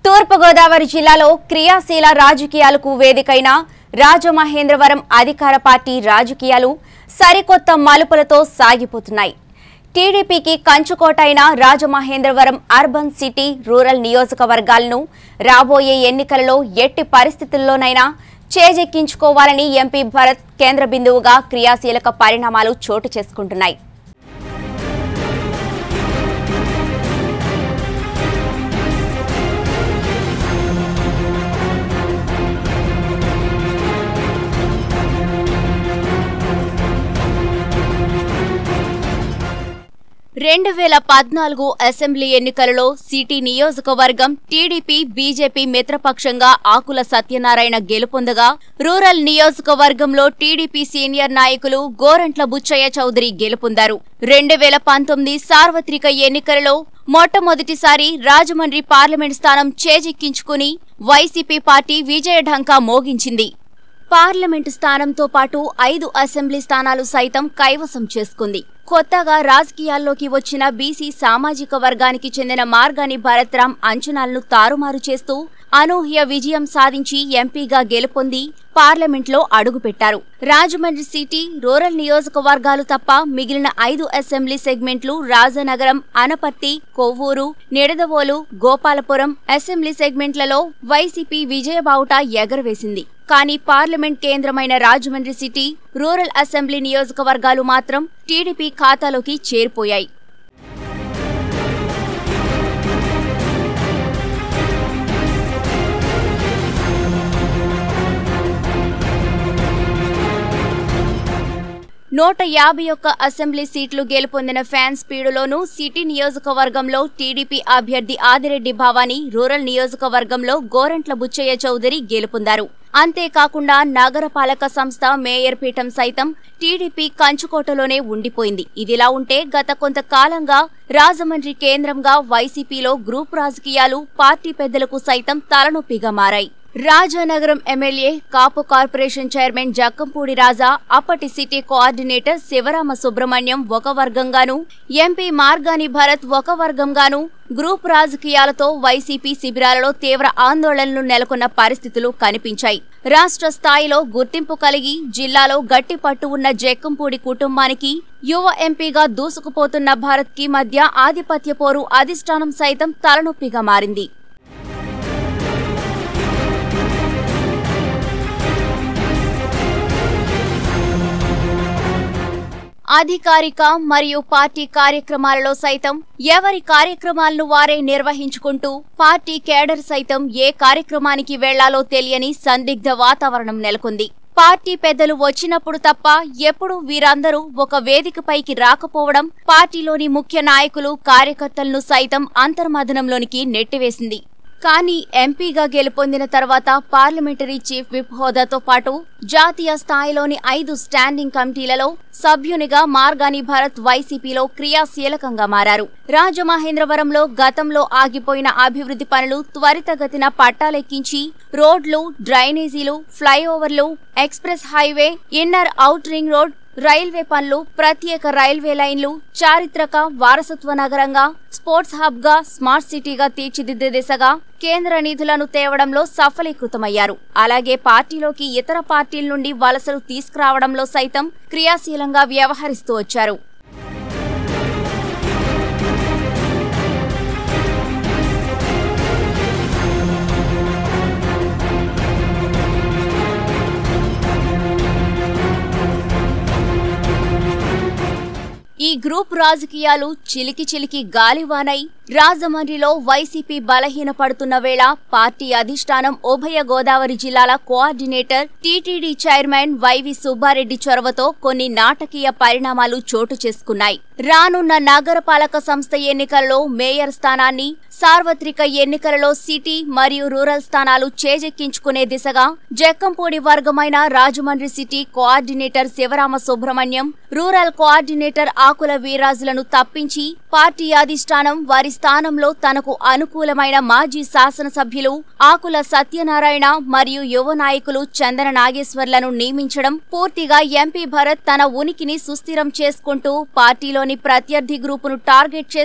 తూర్పుగోదావరి జిల్లాలో క్రియాశీల రాజకీయాలకు వేదికైన రాజమహేంద్రవరం అధికార పార్టీ రాజకీయాలు సరికొత్త మలుపులతో సాగిపోతున్నాయి టీడీపీకి కంచుకోట అయిన రాజమహేంద్రవరం అర్బన్ సిటీ రూరల్ నియోజకవర్గాలను రాబోయే ఎన్నికలలో ఎట్టి పరిస్థితుల్లోనైనా చేజెక్కించుకోవాలని ఎంపీ భరత్ కేంద్ర బిందువుగా క్రియాశీలక పరిణామాలు చోటు చేసుకుంటున్నాయి రెండు వేల పద్నాలుగు అసెంబ్లీ ఎన్నికలలో సిటీ నియోజకవర్గం టీడీపీ బీజేపీ మిత్రపక్షంగా ఆకుల సత్యనారాయణ గెలుపొందగా రూరల్ నియోజకవర్గంలో టీడీపీ సీనియర్ నాయకులు గోరంట్ల బుచ్చయ్య చౌదరి గెలుపొందారు రెండు వేల పంతొమ్మిది సార్వత్రిక ఎన్నికలలో మొట్టమొదటిసారి రాజమండ్రి పార్లమెంట్ స్థానం చేజిక్కించుకుని వైసీపీ పార్టీ విజయఢంకా మోగించింది పార్లమెంటు స్థానంతో పాటు ఐదు అసెంబ్లీ స్థానాలు సైతం కైవసం చేసుకుంది కొత్తగా రాజకీయాల్లోకి వచ్చిన బీసీ సామాజిక వర్గానికి చెందిన మార్గాని భరత్రాం అంచనాలను తారుమారు చేస్తూ అనూహ్య విజయం సాధించి ఎంపీగా గెలుపొంది పార్లమెంట్లో అడుగుపెట్టారు రాజమండ్రి సిటీ రూరల్ నియోజకవర్గాలు తప్ప మిగిలిన ఐదు అసెంబ్లీ సెగ్మెంట్లు రాజనగరం అనపర్తి కొవ్వూరు నిడదవోలు గోపాలపురం అసెంబ్లీ సెగ్మెంట్లలో వైసీపీ విజయబావుట ఎగరవేసింది కానీ పార్లమెంట్ కేంద్రమైన రాజమండ్రి సిటీ రూరల్ అసెంబ్లీ నియోజకవర్గాలు మాత్రం టీడీపీ ఖాతాలోకి చేరిపోయాయి నూట యాభై ఒక్క అసెంబ్లీ సీట్లు గెలుపొందిన ఫ్యాన్ స్పీడులోనూ సిటీ నియోజకవర్గంలో టీడీపీ అభ్యర్థి ఆదిరెడ్డి భవానీ రూరల్ నియోజకవర్గంలో గోరంట్ల బుచ్చయ్య చౌదరి గెలుపొందారు అంతేకాకుండా నగరపాలక సంస్థ మేయర్ పీఠం సైతం టీడీపీ కంచుకోటలోనే ఉండిపోయింది ఇదిలా ఉంటే గత కొంతకాలంగా రాజమండ్రి కేంద్రంగా వైసీపీలో గ్రూప్ రాజకీయాలు పార్టీ పెద్దలకు సైతం తలనొప్పిగా మారాయి Rajanagaram MLA Kapu corporation chairman Jakkampudi Raja అప్పటి సిటీ కోఆర్డినేటర్ శివరామ సుబ్రహ్మణ్యం ఒక వర్గంగాను ఎంపీ మార్గాని భరత్ ఒక వర్గంగాను గ్రూప్ రాజకీయాలతో వైసీపీ శిబిరాలలో తీవ్ర ఆందోళనలు నెలకొన్న పరిస్థితులు కనిపించాయి రాష్ట్ర స్థాయిలో గుర్తింపు కలిగి జిల్లాలో గట్టి పట్టు ఉన్న జక్కంపూడి కుటుంబానికి యువ ఎంపీగా దూసుకుపోతున్న భారత్ కి మధ్య ఆధిపత్య పోరు అధిష్టానం సైతం తలనొప్పిగా మారింది అధికారిక మరియు పార్టీ కార్యక్రమాలలో సైతం ఎవరి కార్యక్రమాలను వారే నిర్వహించుకుంటూ పార్టీ కేడర్ సైతం ఏ కార్యక్రమానికి వెళ్లాలో తెలియని సందిగ్ధ వాతావరణం నెలకొంది పార్టీ పెద్దలు వచ్చినప్పుడు తప్ప ఎప్పుడు వీరందరూ ఒక వేదికపైకి రాకపోవడం పార్టీలోని ముఖ్య నాయకులు కార్యకర్తలను సైతం అంతర్మథనంలోనికి నెట్టివేసింది కానీ ఎంపీగా గెలుపొందిన తర్వాత పార్లమెంటరీ చీఫ్ విప్ హోదాతో పాటు జాతీయ స్థాయిలోని ఐదు స్టాండింగ్ కమిటీలలో సభ్యునిగా మార్గాని భరత్ వైసీపీలో క్రియాశీలకంగా మారారు రాజమహేంద్రవరంలో గతంలో ఆగిపోయిన అభివృద్ధి పనులు త్వరితగతిన పట్టాలెక్కించి రోడ్లు డ్రైనేజీలు ఫ్లైఓవర్లు express highway inner outer ring road railway పనులు ప్రత్యేక రైల్వే లైన్లు చారిత్రక వారసత్వ నగరంగా స్పోర్ట్స్ హబ్ గా స్మార్ట్ సిటీగా తీర్చిదిద్దే దిశగా కేంద్ర నిధులను తేవడంలో సఫలీకృతమయ్యారు అలాగే పార్టీలోకి ఇతర పార్టీల నుండి వలసలు తీసుకురావడంలో సైతం క్రియాశీలంగా వ్యవహరిస్తూ వచ్చారు ఈ గ్రూప్ రాజకీయాలు చిలికి చిలికి గాలివానై రాజమండ్రిలో వైసీపీ బలహీనపడుతున్న వేళ పార్టీ అధిష్టానం ఉభయ గోదావరి జిల్లాల coordinator TTD chairman Y V Subba Reddy చొరవతో కొన్ని నాటకీయ పరిణామాలు చోటు చేసుకున్నాయి రానున్న నగరపాలక సంస్థ ఎన్నికలలో మేయర్ స్థానాన్ని సార్వత్రిక ఎన్నికలలో సిటీ మరియు రూరల్ స్థానాలు చేజెక్కించుకునే దిశగా జక్కంపూడి వర్గమైన Rajahmundry city coordinator Sivarama Subrahmanyam rural coordinator Akula వీరాజులను తప్పించి పార్టీ అధిష్టానం వారి స్థానంలో తనకు అనుకూలమైన మాజీ శాసనసభ్యులు ఆకుల సత్యనారాయణ మరియు యువ నాయకులు చందన నాగేశ్వర్లను నియమించడం పూర్తిగా ఎంపీ భరత్ తన ఉనికిని సుస్థిరం చేసుకుంటూ పార్టీలోని ప్రత్యర్థి గ్రూపును టార్గెట్ చేస్తూ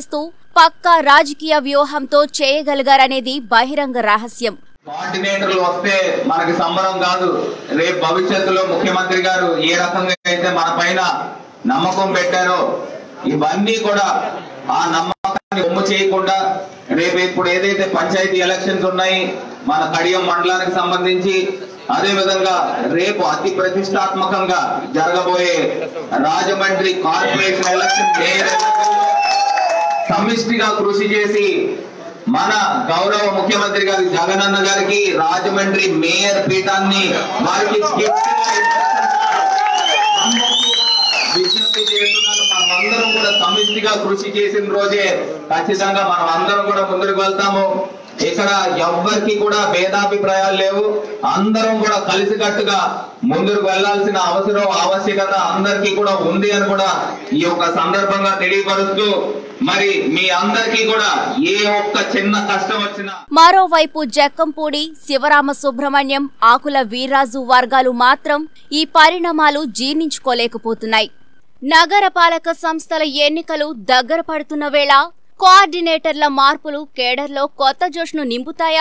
పక్కా రాజకీయ వ్యూహంతో చేయగలిగారనేది బహిరంగ రహస్యం కోఆర్డినేటర్లు వస్తే మనకి సంబరం కాదు రేపు భవిష్యత్తులో ముఖ్యమంత్రి గారు ఏ రకంగా అయితే మన పైన నమ్మకం పెట్టారో ఇవన్నీ కూడా ఆ నమ్మకాన్ని ఒమ్ము చేయకుండా రేపు ఇప్పుడు ఏదైతే పంచాయతీ ఎలక్షన్స్ ఉన్నాయి మన కడియం మండలానికి సంబంధించి అదే విధంగా రేపు అతి ప్రతిష్టాత్మకంగా జరగబోయే రాజమండ్రి కార్పొరేషన్ ఎలక్షన్ మేయర్ ఎన్నికల్లో సమిష్టిగా కృషి చేసి మన గౌరవ ముఖ్యమంత్రి గారి జగనన్న గారికి రాజమండ్రి మేయర్ పీఠాన్ని వారికి gift గా అందరికీ కూడా విజ్ఞప్తి చేస్తున్నాను మనం అందరం కూడా సమిష్టిగా కృషి చేసిన రోజే ఖచ్చితంగా మనం అందరం కూడా ముందుకు వెళ్తాము ఇక్కడ ఎవ్వరికి కూడా భేదాభిప్రాయాలు లేవు అందరం కూడా కలిసికట్టుగా ముందుకు వెళ్లాల్సిన అవసరం ఆవశ్యకత అందరికీ కూడా ఉంది అని కూడా ఈ యొక్క సందర్భంగా తెలియపరుస్తూ మరి మీ అందరికీ కూడా ఏ ఒక్క చిన్న కష్టం వచ్చినా మరోవైపు జక్కంపూడి శివరామ సుబ్రహ్మణ్యం ఆకుల వీర్రాజు వర్గాలు మాత్రం ఈ పరిణామాలు జీర్ణించుకోలేకపోతున్నాయి నగరపాలక సంస్థల ఎన్నికలు దగ్గర పడుతున్న వేళ కోఆర్డినేటర్ల మార్పులు కేడర్లో కొత్త జోష్ను నింపుతాయా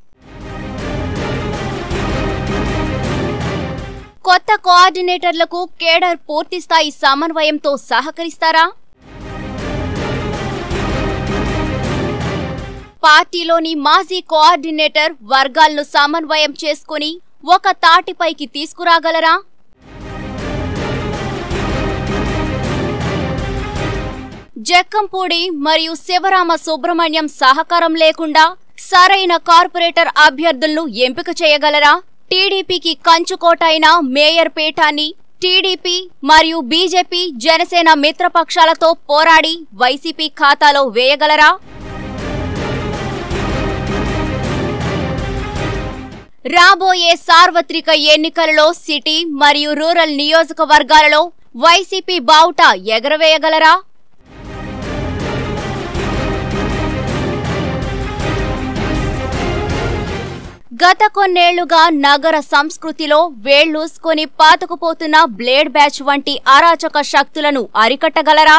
కొత్త కోఆర్డినేటర్లకు కేడర్ పూర్తిస్థాయి సమన్వయంతో సహకరిస్తారా పార్టీలోని మాజీ కోఆర్డినేటర్ వర్గాలను సమన్వయం చేసుకుని ఒక తాటిపైకి తీసుకురాగలరా జక్కంపూడి మరియు శివరామ సుబ్రహ్మణ్యం సహకారం లేకుండా సరైన కార్పొరేటర్ అభ్యర్థులను ఎంపిక చేయగలరా టీడీపీకి కంచుకోట అయిన మేయర్ పీఠాన్ని టీడీపీ మరియు బీజేపీ జనసేన మిత్రపక్షాలతో పోరాడి వైసీపీ ఖాతాలో వేయగలరా రాబోయే సార్వత్రిక ఎన్నికలలో సిటీ మరియు రూరల్ నియోజకవర్గాలలో వైసీపీ బావుట ఎగరవేయగలరా గత కొన్నేళ్లుగా నగర సంస్కృతిలో వేళ్లూసుకొని పాతుకుపోతున్న బ్లేడ్ బ్యాచ్ వంటి అరాచక శక్తులను అరికట్టగలరా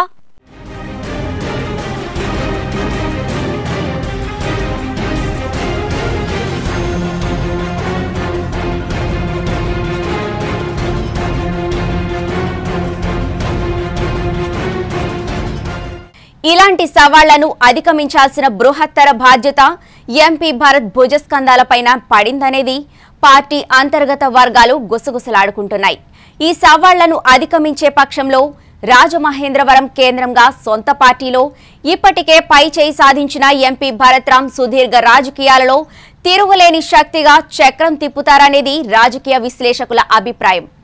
ఇలాంటి సవాళ్లను అధిగమించాల్సిన బృహత్తర బాధ్యత ఎంపీ భరత్ భుజస్కంధాలపైన పడిందనేది పార్టీ అంతర్గత వర్గాలు గుసగుసలాడుకుంటున్నాయి ఈ సవాళ్లను అధిగమించే పక్షంలో రాజమహేంద్రవరం కేంద్రంగా సొంత పార్టీలో ఇప్పటికే పై చేయి సాధించిన ఎంపీ భరత్ రామ్ సుదీర్ఘ రాజకీయాలలో తిరుగులేని శక్తిగా చక్రం తిప్పుతారనేది రాజకీయ విశ్లేషకుల అభిప్రాయం